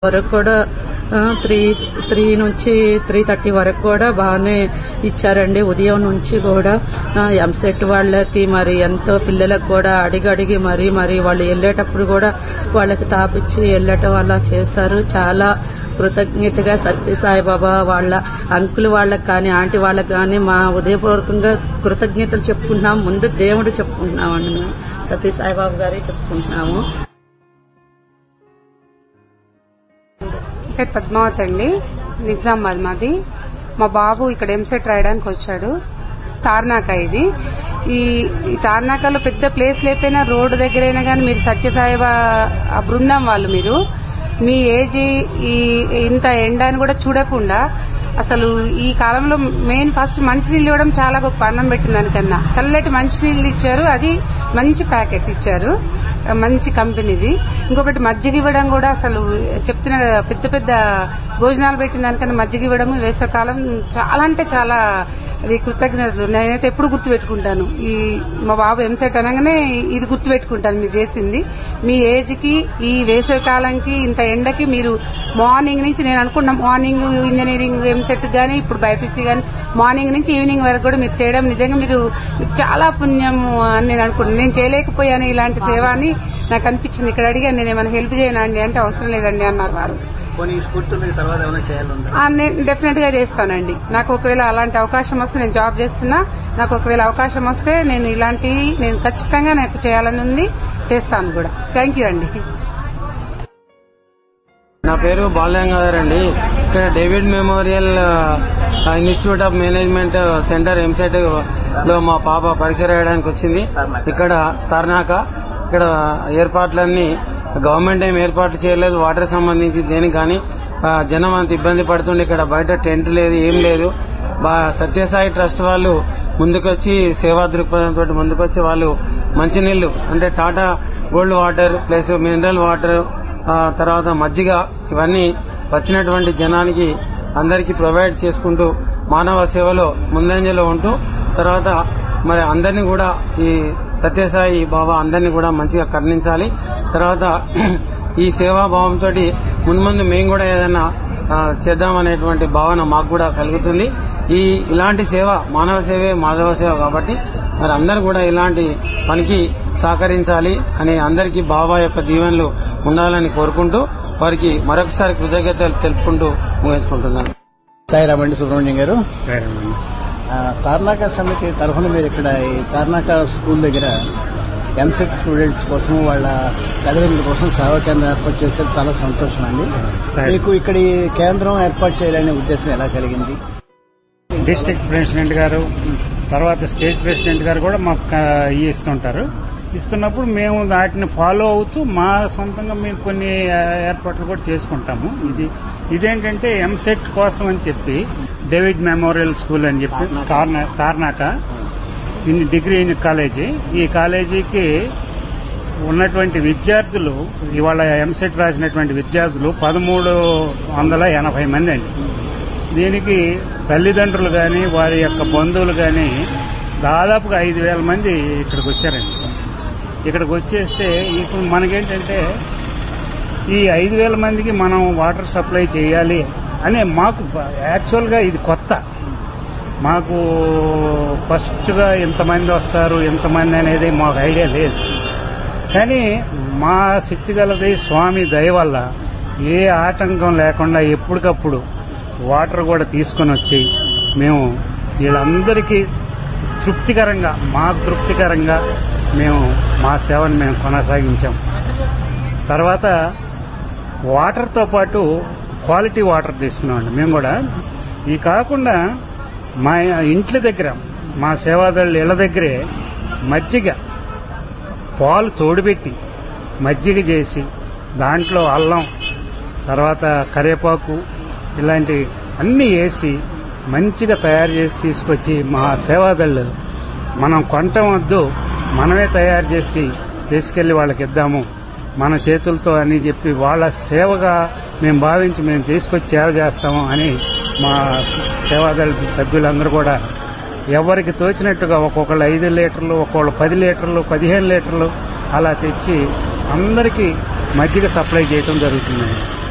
వరకు కూడా three three నుంచి త్రీ థర్టీ వరకు కూడా బాగానే ఇచ్చారండి ఉదయం నుంచి కూడా ఎంసెట్ వాళ్ళకి మరి ఎంతో పిల్లలకు కూడా అడిగి అడిగి మరి మరి వాళ్ళు వెళ్ళేటప్పుడు కూడా వాళ్ళకి తాపిచ్చి వెళ్ళటం అలా చేశారు చాలా కృతజ్ఞతగా సత్య సాయిబాబా వాళ్ళ అంకుల్ వాళ్ళకి కానీ ఆంటీ వాళ్ళకి కానీ మా ఉదయపూర్వకంగా కృతజ్ఞతలు చెప్పుకుంటున్నాం ముందు దేవుడు చెప్పుకుంటున్నామండి మేము సత్య సాయిబాబా గారే చెప్పుకుంటున్నాము పేరు పద్మావతి అండి నిజామాబాద్ మాది మా బాబు ఇక్కడ ఎంసెట్ రాయడానికి వచ్చాడు తార్నాక ఇది ఈ ఈ తార్నాకలో పెద్ద ప్లేస్ లేకపోయినా రోడ్డు దగ్గరైనా కానీ మీరు సత్యసాయిబా ఆ బృందం వాళ్ళు మీరు మీ ఏజ్ ఈ ఇంత ఎండ అని కూడా చూడకుండా అసలు ఈ కాలంలో మెయిన్ ఫస్ట్ మంచినీళ్ళు ఇవ్వడం చాలా గొప్ప అన్నం పెట్టిన దానికన్నా చల్లటి మంచినీళ్ళు ఇచ్చారు అది మంచి ప్యాకెట్ ఇచ్చారు మంచి కంపెనీది ఇంకొకటి మజ్జిగ ఇవ్వడం కూడా అసలు చెప్తున్న కదా, పెద్ద పెద్ద భోజనాలు పెట్టిన దానికన్నా మజ్జిగ ఇవ్వడం వేసవకాలం చాలా అంటే చాలా అది కృతజ్ఞతలు నేనైతే ఎప్పుడు గుర్తు పెట్టుకుంటాను ఈ మా బాబు ఎంసెట్ అనగానే ఇది గుర్తు పెట్టుకుంటాను మీరు చేసింది మీ ఏజ్ కి ఈ వేసవి కాలంకి ఇంత ఎండకి మీరు మార్నింగ్ నుంచి నేను అనుకున్న మార్నింగ్ ఇంజనీరింగ్ ఎంసెట్ గానీ ఇప్పుడు బైపీసీ గానీ మార్నింగ్ నుంచి ఈవినింగ్ వరకు కూడా మీరు చేయడం నిజంగా మీరు మీకు చాలా పుణ్యం అని నేను అనుకుంటున్నాను నేను చేయలేకపోయాను ఇలాంటి సేవ అని నాకు అనిపించింది ఇక్కడ అడిగాను నేను ఏమైనా హెల్ప్ చేయనా అండి అంటే అవసరం లేదండి అన్నారు వారు పోనీ ఈ స్ఫూర్తిలో ఈ తర్వాత ఏమైనా చేయాలందా ఆ, నేను డెఫినెట్ గా చేస్తానండి నాకు ఒకవేళ అలాంటి అవకాశం వస్తే నేను జాబ్ చేస్తున్నా నాకు ఒకవేళ అవకాశం వస్తే నేను ఇలాంటివి నేను ఖచ్చితంగా నాకు చేయాలని ఉంది చేస్తాను కూడా థ్యాంక్ యూ అండి నా పేరు బాలగంగాధర్ అండి ఇక్కడ డేవిడ్ మెమోరియల్ ఆ, institute of management centre EAMCET లో మా పాప పరీక్ష రాయడానికి వచ్చింది ఇక్కడ తర్నాక ఇక్కడ ఏర్పాట్లన్నీ గవర్నమెంట్ ఏం ఏర్పాట్లు చేయలేదు వాటర్ సంబంధించి దేనికి కానీ ఆ, జనం అంత ఇబ్బంది పడుతుండే ఇక్కడ బయట టెంట్ లేదు ఏం లేదు బా- సత్యసాయి ట్రస్ట్ వాళ్ళు ముందుకొచ్చి సేవా దృక్పథంతో ముందుకొచ్చి వాళ్ళు మంచినీళ్లు అంటే Tata gold water plus mineral water ఆ, తర్వాత మజ్జిగ ఇవన్నీ వచ్చినటువంటి జనానికి అందరికీ ప్రొవైడ్ చేసుకుంటూ మానవ సేవలో ముందంజలో ఉంటూ తర్వాత మరి అందరినీ కూడా ఈ సత్యసాయి బాబా అందరినీ కూడా మంచిగా కరుణించాలి తర్వాత ఈ సేవాభావంతో మున్ముందు మేము కూడా ఏదైనా ఆ, చేద్దామనేటువంటి భావన మాకు కూడా కలుగుతుంది ఈ ఇలాంటి సేవ మానవ సేవే మాధవ సేవ కాబట్టి మరి అందరూ కూడా ఇలాంటి పనికి సహకరించాలి అని అందరికీ బాబా యొక్క దీవెనలు ఉండాలని కోరుకుంటూ వారికి మరొకసారి కృతజ్ఞతలు తెలుపుకుంటూ ముగించుకుంటున్నాను సాయిరామండి సుబ్రహ్మణ్యం గారు ఆ, తార్నాక సమితి తరఫున మీరు ఇక్కడ ఈ తార్నాక స్కూల్ దగ్గర ఎంసెట్ స్టూడెంట్స్ కోసం వాళ్ళ తల్లిదండ్రుల కోసం సేవా కేంద్రం ఏర్పాటు చేసేది చాలా సంతోషం అండి మీకు ఇక్కడ ఈ కేంద్రం ఏర్పాటు చేయాలనే ఉద్దేశం ఎలా కలిగింది డిస్ట్రిక్ట్ ప్రెసిడెంట్ గారు తర్వాత స్టేట్ ప్రెసిడెంట్ గారు కూడా మాకు క- ఇవి ఇస్తుంటారు ఇస్తున్నప్పుడు మేము వాటిని ఫాలో అవుతూ మా సొంతంగా మేము కొన్ని ఆ, ఏర్పాట్లు కూడా చేసుకుంటాము ఇది ఇదేంటంటే ఎంసెట్ కోసం అని చెప్పి డేవిడ్ మెమోరియల్ స్కూల్ అని చెప్పి తార్నా- తార్నాక ఇన్ని డిగ్రీ ఇన్ కాలేజీ ఈ కాలేజీకి ఉన్నటువంటి విద్యార్థులు ఇవాళ ఎంసెట్ రాసినటువంటి విద్యార్థులు పదమూడు వందల ఎనభై మంది అండి దీనికి తల్లిదండ్రులు కానీ వారి యొక్క బంధువులు కానీ దాదాపుగా ఐదు వేల మంది ఇక్కడికి వచ్చారండి ఇక్కడికి వచ్చేస్తే ఇప్పుడు మనకేంటంటే ఈ ఐదు వేల మందికి మనం వాటర్ సప్లై చేయాలి అనే మాకు యాక్చువల్గా ఇది కొత్త మాకు ఫస్ట్గా ఎంతమంది వస్తారు ఎంతమంది అనేది మాకు ఐడియా లేదు కానీ మా శక్తి గలది స్వామి దయ వల్ల ఏ ఆటంకం లేకుండా ఎప్పటికప్పుడు వాటర్ కూడా తీసుకొని వచ్చి మేము వీళ్ళందరికీ తృప్తికరంగా మా తృప్తికరంగా మేము మా సేవను మేము కొనసాగించాం తర్వాత వాటర్తో పాటు క్వాలిటీ వాటర్ తీసుకున్నామండి మేము కూడా ఈ కాకుండా మా ఇంట్ల దగ్గర మా సేవాదళ్ళు ఇళ్ల దగ్గరే మజ్జిగ పాలు తోడుపెట్టి మజ్జిగ చేసి దాంట్లో అల్లం తర్వాత కరివేపాకు ఇలాంటి అన్ని వేసి మంచిగా తయారు చేసి తీసుకొచ్చి మా సేవాదళ్ళు మనం కొనటం వద్దు మనమే తయారు చేసి తీసుకెళ్లి వాళ్ళకి ఇద్దాము మన చేతులతో అని చెప్పి వాళ్ళ సేవగా మేము భావించి మేము తీసుకొచ్చి సేవ చేస్తాము అని మా సేవాదళ సభ్యులందరూ కూడా ఎవరికి తోచినట్టుగా ఒక్కొక్కళ్ళు ఐదు లీటర్లు ఒక్కొక్కళ్ళు పది లీటర్లు పదిహేను లీటర్లు అలా తెచ్చి అందరికీ మజ్జిగ సప్లై చేయటం జరుగుతుందండి